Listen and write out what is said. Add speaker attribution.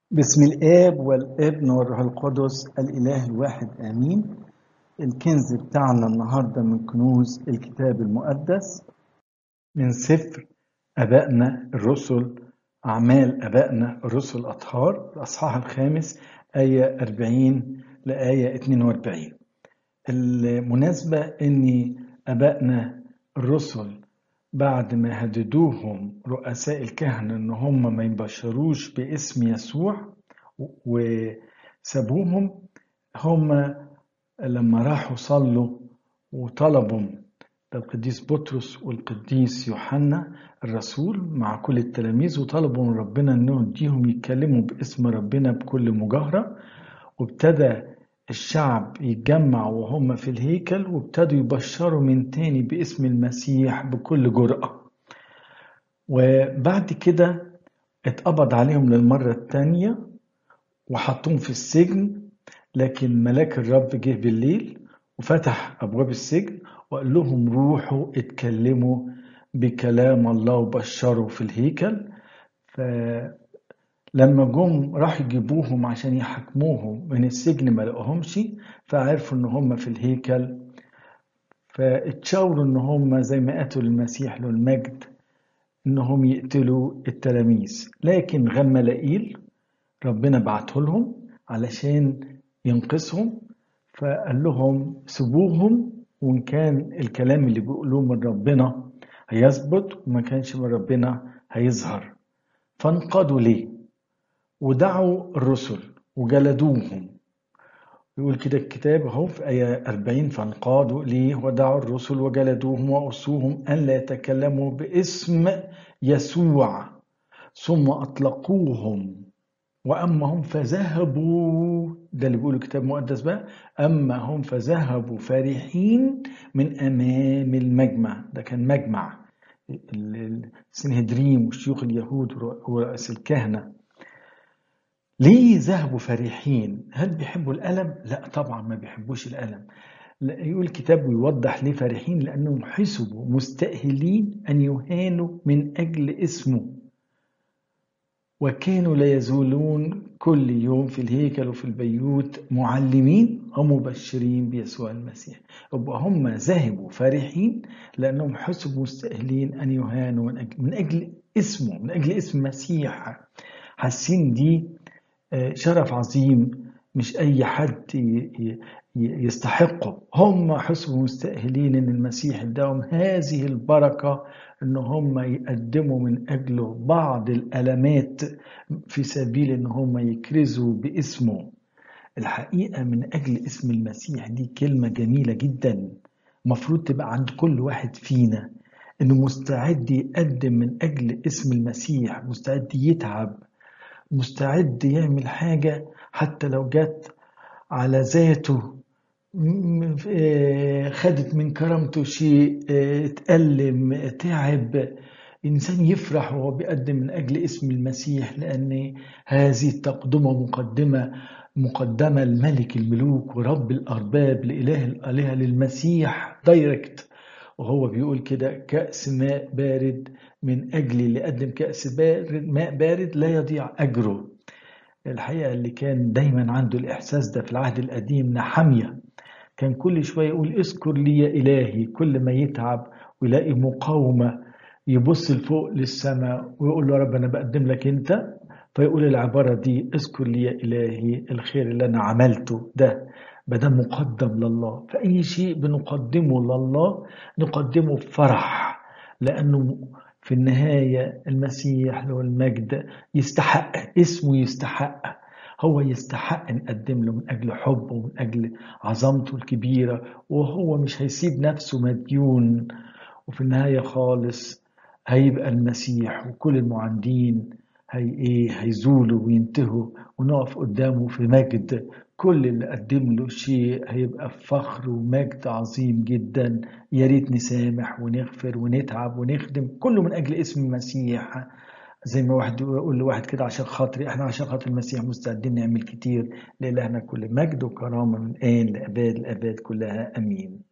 Speaker 1: بسم الآب والابن والروح القدس الإله الواحد آمين الكنز بتاعنا النهاردة من كنوز الكتاب المقدس من سفر أبائنا الرسل أعمال أبائنا الرسل الأطهار الأصحاح الخامس آية 40 لآية 42 المناسبة أن أبائنا الرسل بعد ما هددوهم رؤساء الكهنة ان هم ما يبشروش باسم يسوع وسابوهم هم لما راحوا صلوا وطلبوا القديس بطرس والقديس يوحنا الرسول مع كل التلاميذ وطلبوا من ربنا انه يديهم يتكلموا باسم ربنا بكل مجاهرة وابتدى الشعب يتجمع وهم في الهيكل وابتدوا يبشروا من تاني باسم المسيح بكل جرأة وبعد كده اتقبض عليهم للمرة التانية وحطوهم في السجن لكن ملاك الرب جه بالليل وفتح أبواب السجن وقال لهم روحوا اتكلموا بكلام الله وبشروا في الهيكل ف لما جم راح يجيبوهم عشان يحاكموهم من السجن ما لقوهمش فعرفوا ان هم في الهيكل فاتشاوروا ان هم زي ما قتلوا المسيح له المجد انهم يقتلوا التلاميذ لكن غملائيل ربنا بعته لهم علشان ينقذهم فقال لهم سيبوهم وان كان الكلام اللي بيقولوه من ربنا هيثبت وما كانش من ربنا هيظهر فانقادوا ليه ودعوا الرسل وجلدوهم يقول كده الكتاب اهو في آية 40 فانقادوا ليه ودعوا الرسل وجلدوهم وأوصوهم أن لا يتكلموا باسم يسوع ثم أطلقوهم وأما هم فذهبوا ده اللي بيقول الكتاب المقدس بقى أما هم فذهبوا فرحين من أمام المجمع ده كان مجمع السنهدريم وشيوخ اليهود ورؤساء الكهنة ليه ذهبوا فرحين هل بيحبوا الألم لا طبعا ما بيحبوش الألم يقول الكتاب ويوضح ليه فرحين لأنهم حسبوا مستأهلين أن يهانوا من أجل اسمه وكانوا لا يزولون كل يوم في الهيكل وفي البيوت معلمين ومبشرين بيسوع المسيح يبقى هم ذهبوا فرحين لأنهم حسبوا مستأهلين أن يهانوا من أجل, من أجل اسمه من أجل اسم المسيح حاسين دي شرف عظيم مش أي حد يستحقه هم حسبوا مستأهلين أن المسيح اداهم هذه البركة أن هم يقدموا من أجله بعض الألمات في سبيل أن هم يكرزوا باسمه الحقيقة من أجل اسم المسيح دي كلمة جميلة جدا مفروض تبقى عند كل واحد فينا أنه مستعد يقدم من أجل اسم المسيح مستعد يتعب مستعد يعمل حاجة حتى لو جت على ذاته خدت من كرامته شيء اتألم تعب إنسان يفرح وهو بيقدم من أجل اسم المسيح لأن هذه التقدمة مقدمة مقدمة الملك الملوك ورب الأرباب لإله الآلهة للمسيح دايركت وهو بيقول كده كأس ماء بارد من أجل اللي قدم كأس بارد ماء بارد لا يضيع أجره الحقيقة اللي كان دايما عنده الإحساس ده في العهد القديم نحمية كان كل شوية يقول اذكر لي يا إلهي كل ما يتعب ويلاقي مقاومة يبص لفوق للسماء ويقول له رب أنا بقدم لك أنت فيقول العبارة دي اذكر لي يا إلهي الخير اللي أنا عملته ده بدل مقدم لله فأي شيء بنقدمه لله نقدمه بفرح لأنه في النهاية المسيح له المجد يستحق اسمه يستحق هو يستحق نقدم له من أجل حبه ومن أجل عظمته الكبيرة وهو مش هيسيب نفسه مديون وفي النهاية خالص هيبقى المسيح وكل المعاندين هي ايه هيزولوا وينتهوا ونقف قدامه في مجد كل اللي قدم له شيء هيبقى فخر ومجد عظيم جدا يا ريت نسامح ونغفر ونتعب ونخدم كله من اجل اسم المسيح زي ما واحد يقول لواحد كده عشان خاطري احنا عشان خاطر المسيح مستعدين نعمل كتير لإلهنا كل مجد وكرامه من الان لاباد الاباد كلها امين